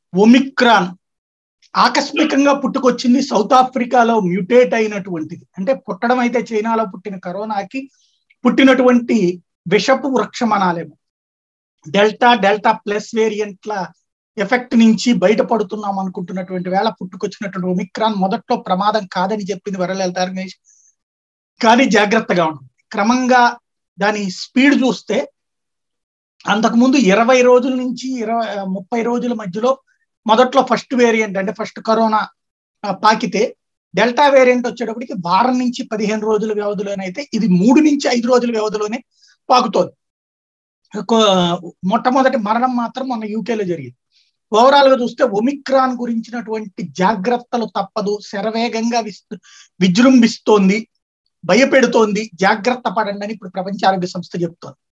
Omicron ఆకస్మికంగా పుట్టుకొచ్చింది south ఆఫ్రికాలో mutate అయినటువంటిది అంటే పుట్టడం అయితే చైనాలో పుట్టిన కరోనాకి పుట్టినటువంటి విషపు వృక్షం అనాలేమో డెల్టా డెల్టా ప్లస్ వేరియంట్ల ఎఫెక్ట్ నుంచి బయటపడుతున్నాం అనుకుంటున్నటువంటి వేళ పుట్టుకొచ్చినటువంటి ఒమిక్రాన్ మొదట్లో ప్రమాదం కాదని చెప్పింది వరలలిత రమేష్ కానీ జాగ్రత్తగా ఉంటుంది క్రమంగా దాని స్పీడ్ చూస్తే అంతకుముందు ఇరవై రోజుల నుంచి ఇరవై ముప్పై రోజుల మధ్యలో మొదట్లో ఫస్ట్ వేరియంట్ అంటే ఫస్ట్ కరోనా పాకితే డెల్టా వేరియంట్ వచ్చేటప్పటికి వారం నుంచి పదిహేను రోజుల వ్యవధిలోనైతే ఇది మూడు నుంచి ఐదు రోజుల వ్యవధిలోనే పాకుతోంది మొట్టమొదటి మరణం మాత్రం మన యూకేలో జరిగింది ఓవరాల్ గా చూస్తే ఒమిక్రాన్ గురించినటువంటి జాగ్రత్తలు తప్పదు శరవేగంగా విజృంభిస్తోంది భయపెడుతోంది జాగ్రత్త పడండి అని ఇప్పుడు ప్రపంచ ఆరోగ్య సంస్థ చెప్తోంది